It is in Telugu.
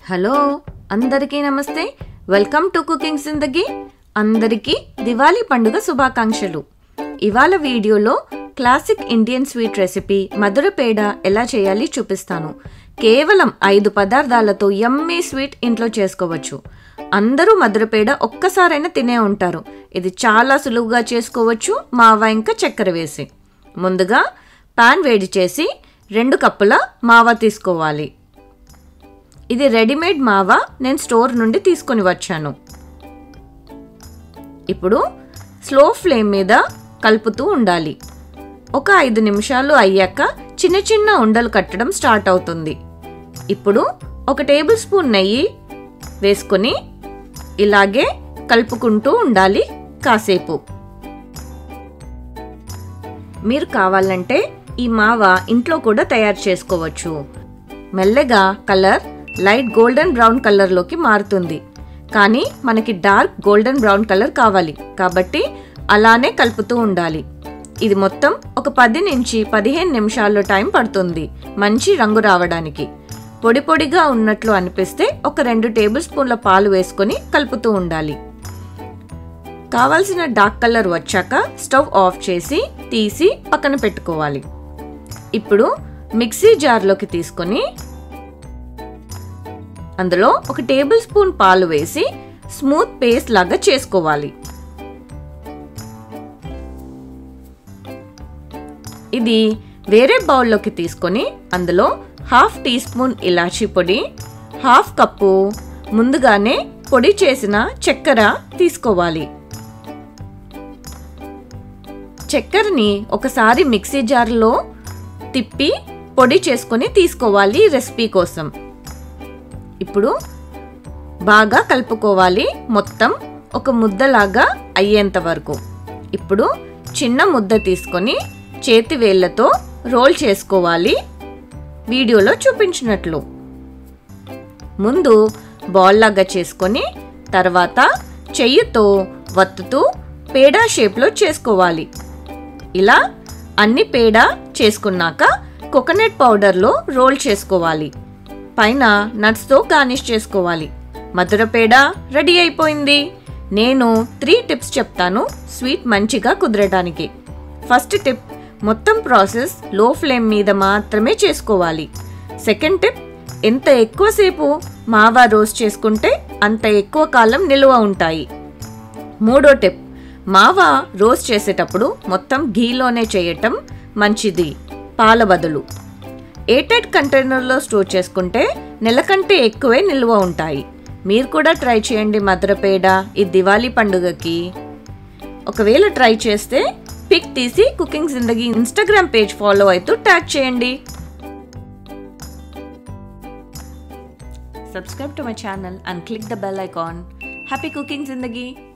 హలో అందరికీ నమస్తే వెల్కమ్ టు కుకింగ్ జిందగీ అందరికీ దివాళీ పండుగ శుభాకాంక్షలు ఇవాళ వీడియోలో classic Indian sweet recipe Mathura peda ఎలా చేయాలి చూపిస్తాను కేవలం ఐదు పదార్థాలతో యమ్మీ స్వీట్ ఇంట్లో చేసుకోవచ్చు అందరూ మధుర పేడ ఒక్కసారైనా తినే ఉంటారు ఇది చాలా సులువుగా చేసుకోవచ్చు మావా ఇంకా చక్కెర వేసి ముందుగా పాన్ వేడి చేసి రెండు కప్పుల మావా తీసుకోవాలి ఇది రెడీమేడ్ మావా నేను స్టోర్ నుండి తీసుకొని వచ్చాను ఇప్పుడు స్లో ఫ్లేమ్ మీద కలుపుతూ ఉండాలి ఒక ఐదు నిమిషాలు అయ్యాక చిన్న చిన్న ఉండలు కట్టడం స్టార్ట్ అవుతుంది ఇప్పుడు ఒక టేబుల్ స్పూన్ నెయ్యి వేసుకొని ఇలాగే కలుపుకుంటూ ఉండాలి కాసేపు మీరు కావాలంటే ఈ మావ ఇంట్లో కూడా తయారు చేసుకోవచ్చు మెల్లగా కలర్ లైట్ గోల్డెన్ బ్రౌన్ కలర్లోకి మారుతుంది కానీ మనకి డార్క్ గోల్డెన్ బ్రౌన్ కలర్ కావాలి కాబట్టి అలానే కలుపుతూ ఉండాలి ఇది మొత్తం ఒక పది నుంచి పదిహేను నిమిషాల్లో టైం పడుతుంది మంచి రంగు రావడానికి పొడి పొడిగా ఉన్నట్లు అనిపిస్తే ఒక రెండు టేబుల్ స్పూన్ల పాలు వేసుకొని కలుపుతూ ఉండాలి కావాల్సిన డార్క్ కలర్ వచ్చాక స్టవ్ ఆఫ్ చేసి తీసి పక్కన పెట్టుకోవాలి ఇప్పుడు మిక్సీ జార్లోకి తీసుకొని అందులో ఒక టేబుల్ స్పూన్ పాలు వేసి స్మూత్ పేస్ట్ లాగా చేసుకోవాలి ఇది వేరే బౌల్లోకి తీసుకొని అందులో హాఫ్ టీ స్పూన్ ఇలాచీ పొడి హాఫ్ కప్పు ముందుగానే పొడి చేసిన చక్కెర తీసుకోవాలి చక్కెరని ఒకసారి మిక్సీ జార్లో తిప్పి పొడి చేసుకొని తీసుకోవాలి రెసిపీ కోసం ఇప్పుడు బాగా కలుపుకోవాలి మొత్తం ఒక ముద్దలాగా అయ్యేంత వరకు ఇప్పుడు చిన్న ముద్ద తీసుకొని చేతి వేళ్ళతో రోల్ చేసుకోవాలి వీడియోలో చూపించినట్లు ముందు బాల్ లాగా చేసుకొని తర్వాత చెయ్యితో వత్తుతూ పేడా షేప్లో చేసుకోవాలి ఇలా అన్ని పేడ చేసుకున్నాక కోకోనట్ పౌడర్లో రోల్ చేసుకోవాలి పైన నట్స్తో గార్నిష్ చేసుకోవాలి మధుర పేడ రెడీ అయిపోయింది నేను త్రీ టిప్స్ చెప్తాను స్వీట్ మంచిగా కుదరడానికి ఫస్ట్ టిప్ మొత్తం ప్రాసెస్ లో ఫ్లేమ్ మీద మాత్రమే చేసుకోవాలి సెకండ్ టిప్ ఎంత ఎక్కువసేపు మావా రోస్ట్ చేసుకుంటే అంత ఎక్కువ కాలం నిల్వ ఉంటాయి మూడో టిప్ మావా రోస్ట్ చేసేటప్పుడు మొత్తం ఘీలోనే చేయటం మంచిది పాల బదులు ఎయిటెడ్ కంటైనర్లో స్టోర్ చేసుకుంటే నెల కంటే ఎక్కువే నిల్వ ఉంటాయి మీరు కూడా ట్రై చేయండి మధురపేడ ఈ దివాళీ పండుగకి ఒకవేళ ట్రై చేస్తే పిక్ తీసి cooking Zindagi Instagram page follow అవుతూ ట్యాగ్ చేయండి subscribe to my channel and click the bell icon happy cooking జిందగీ